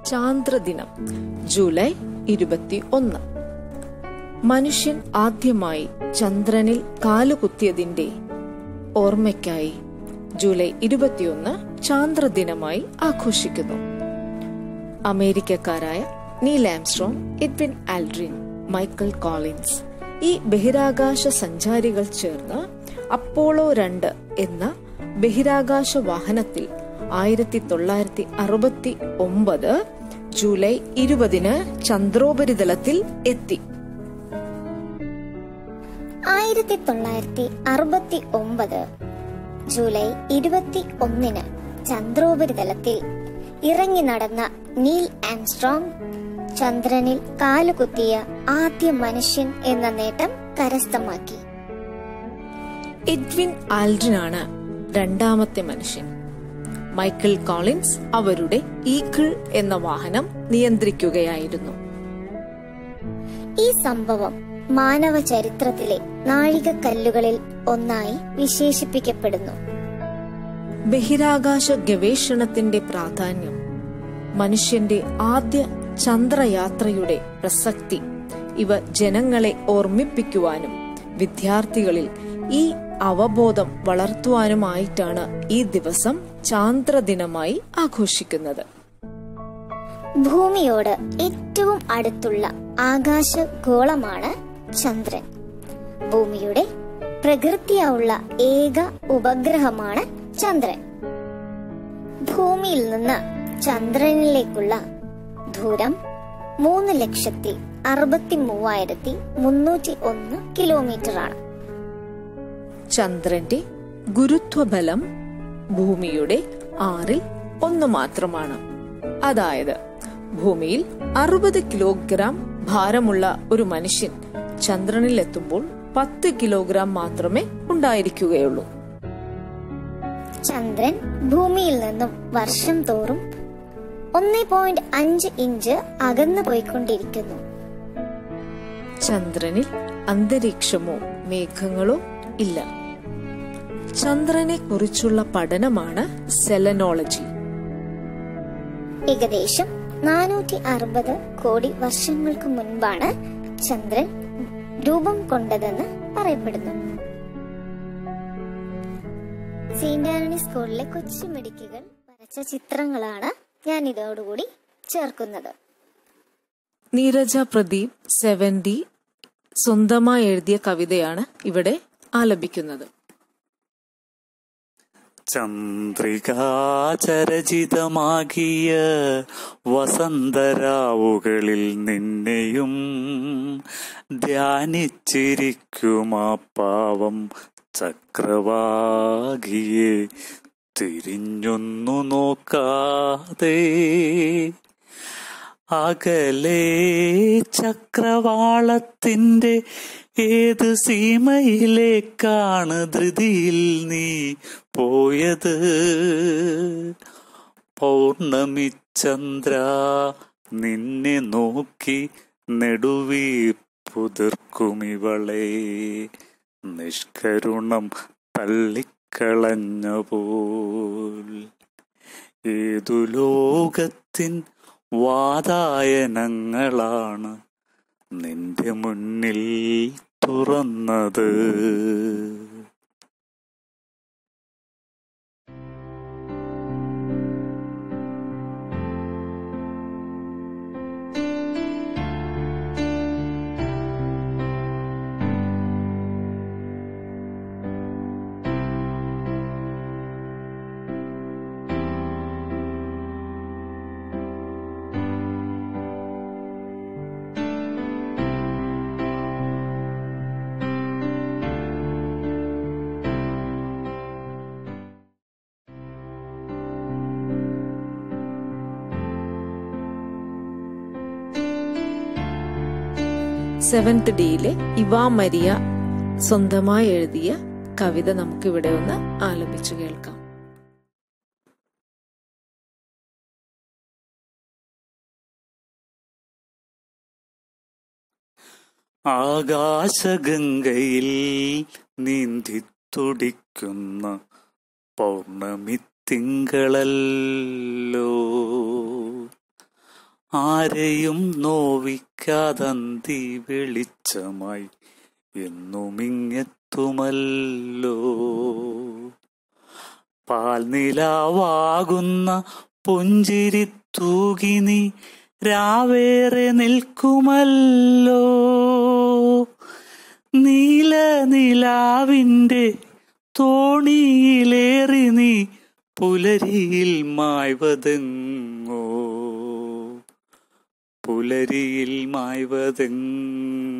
ചാന്ദ്രദിനം July ഇരുപത്തി ഒന്ന് മനുഷ്യൻ ആദ്യമായി ചന്ദ്രനിൽ കാലുകുത്തിയതിന്റെ ഓർമ്മയ്ക്കായി ജൂലൈ ഇരുപത്തിയൊന്ന് ചാന്ദ്രദിനമായി ആഘോഷിക്കുന്നു അമേരിക്കക്കാരായ Neil Armstrong Edwin Aldrin Michael Collins ഈ ബഹിരാകാശ സഞ്ചാരികൾ ചേർന്ന് അപ്പോളോ രണ്ട് എന്ന ബഹിരാകാശ വാഹനത്തിൽ ആയിരത്തി തൊള്ളായിരത്തി അറുപത്തി ഒമ്പത് ജൂലൈ ഇരുപതിന് ചന്ദ്രോപരിതലത്തിൽ എത്തി ആയിരത്തി തൊള്ളായിരത്തി അറുപത്തി ഒമ്പത് ജൂലൈ ഇരുപത്തി ഒന്നിന് ചന്ദ്രോപരിതലത്തിൽ ഇറങ്ങി നടന്ന നീൽ ആംസ്ട്രോങ് ചന്ദ്രനിൽ കാലുകുത്തിയ ആദ്യ മനുഷ്യൻ എന്ന നേട്ടം കരസ്ഥമാക്കി എഡ്വിൻ ആൽഡ്രിനാണ് രണ്ടാമത്തെ മനുഷ്യൻ മൈക്കിൾ കോളിൻസ് അവരുടെ ഈഗിൾ എന്ന വാഹനം നിയന്ത്രിക്കുകയായിരുന്നു ഈ സംഭവം മാനവ ചരിത്രത്തിലെ നാഴികക്കല്ലുകളിൽ ഒന്നായി വിശേഷിപ്പിക്കപ്പെടുന്നു ബഹിരാകാശ ഗവേഷണത്തിന്റെ പ്രാധാന്യം മനുഷ്യന്റെ ആദ്യ ചന്ദ്രയാത്രയുടെ പ്രസക്തി ഇവ ജനങ്ങളെ ഓർമ്മിപ്പിക്കുവാനും വിദ്യാർത്ഥികളിൽ ഈ അവബോധം വളർത്തുവാനുമായിട്ടാണ് ഈ ദിവസം ചാന്ദ്രദിനമായി ആഘോഷിക്കുന്നത് ഭൂമിയോട് ഏറ്റവും അടുത്തുള്ള ആകാശ ഗോളമാണ് ചന്ദ്രൻ ഭൂമിയുടെ പ്രകൃതിയുള്ള ഏക ഉപഗ്രഹമാണ് ചന്ദ്രൻ ഭൂമിയിൽ നിന്ന് ചന്ദ്രനിലേക്കുള്ള ദൂരം മൂന്ന് ലക്ഷത്തി അറുപത്തി മൂവായിരത്തി മുന്നൂറ്റി ഒന്ന് കിലോമീറ്റർ ആണ് ചന്ദ്രന്റെ ഗുരുത്വബലം ഭൂമിയുടെ ആറിൽ ഒന്ന് മാത്രമാണ് അതായത് ഭൂമിയിൽ അറുപത് കിലോഗ്രാം ഭാരമുള്ള ഒരു മനുഷ്യൻ ചന്ദ്രനിലെത്തുമ്പോൾ പത്ത് കിലോഗ്രാം മാത്രമേ ഉണ്ടായിരിക്കുകയുള്ളൂ ചന്ദ്രൻ ഭൂമിയിൽ നിന്നും വർഷം തോറും ഒന്ന് പോയിന്റ് അഞ്ച് ഇഞ്ച് അകന്നു പോയിക്കൊണ്ടിരിക്കുന്നു ചന്ദ്രനിൽ അന്തരീക്ഷമോ മേഘങ്ങളോ ഇല്ല ചന്ദ്രനെ കുറിച്ചുള്ള പഠനമാണ് സെലനോളജി ഏകദേശം നാനൂറ്റി അറുപത് കോടി വർഷങ്ങൾക്ക് മുൻപാണ് ചന്ദ്രൻ രൂപം കൊണ്ടതെന്ന് പറയപ്പെടുന്നു സെയിന്റ് ആന്റണി സ്കൂളിലെ കൊച്ചു മിടുക്കികൾ വരച്ച ചിത്രങ്ങളാണ് ഞാൻ ഇതോടുകൂടി ചേർക്കുന്നത് നീരജ പ്രദീപ് സെവന്റി സ്വന്തമായി എഴുതിയ കവിതയാണ് ഇവിടെ ആലപിക്കുന്നത് ചന്ദ്രികാചരചിതമാകിയ വസന്തരാവുകളിൽ നിന്നെയും ധ്യാനിച്ചിരിക്കുമാ പാവം ചക്രവാകിയെ തിരിഞ്ഞൊന്നു നോക്കാതെ അകലെ ചക്രവാളത്തിന്റെ ഏത് സീമയിലേക്കാണ് ധൃതിയിൽ നീ പോയത് പൗർണമി ചന്ദ്ര നിന്നെ നോക്കി നെടുവീർ പുതിർക്കുമിവളെ നിഷ്കരുണം തള്ളിക്കളഞ്ഞ പോൽ ഏതു ലോകത്തിൻ വാതായനങ്ങളാണ് നിന്റെ മുന്നിൽ തുറന്നത് സെവൻത് ഡിയിലെ ഇവാ മരിയ സ്വന്തമായി എഴുതിയ കവിത നമുക്കിവിടെ ഒന്ന് ആലപിച്ചു കേൾക്കാം ആകാശഗംഗയിൽ നീന്തി തുടിക്കുന്ന പൗർണമി തിങ്കളല്ലോ ആരെയും നോവിക്കാതന്തി വെളിച്ചമായി എന്നുമിങ്ങെത്തുമല്ലോ പാൽനിലാവാകുന്ന പുഞ്ചിരി തൂകി നീ രാവേറെ നിൽക്കുമല്ലോ നീല നിലാവിന്റെ തോണിയിലേറി നീ പുലരിയിൽ മായ്വതെങ്ങോ പുലരിയിൽ മായ്വതെങ്ങോ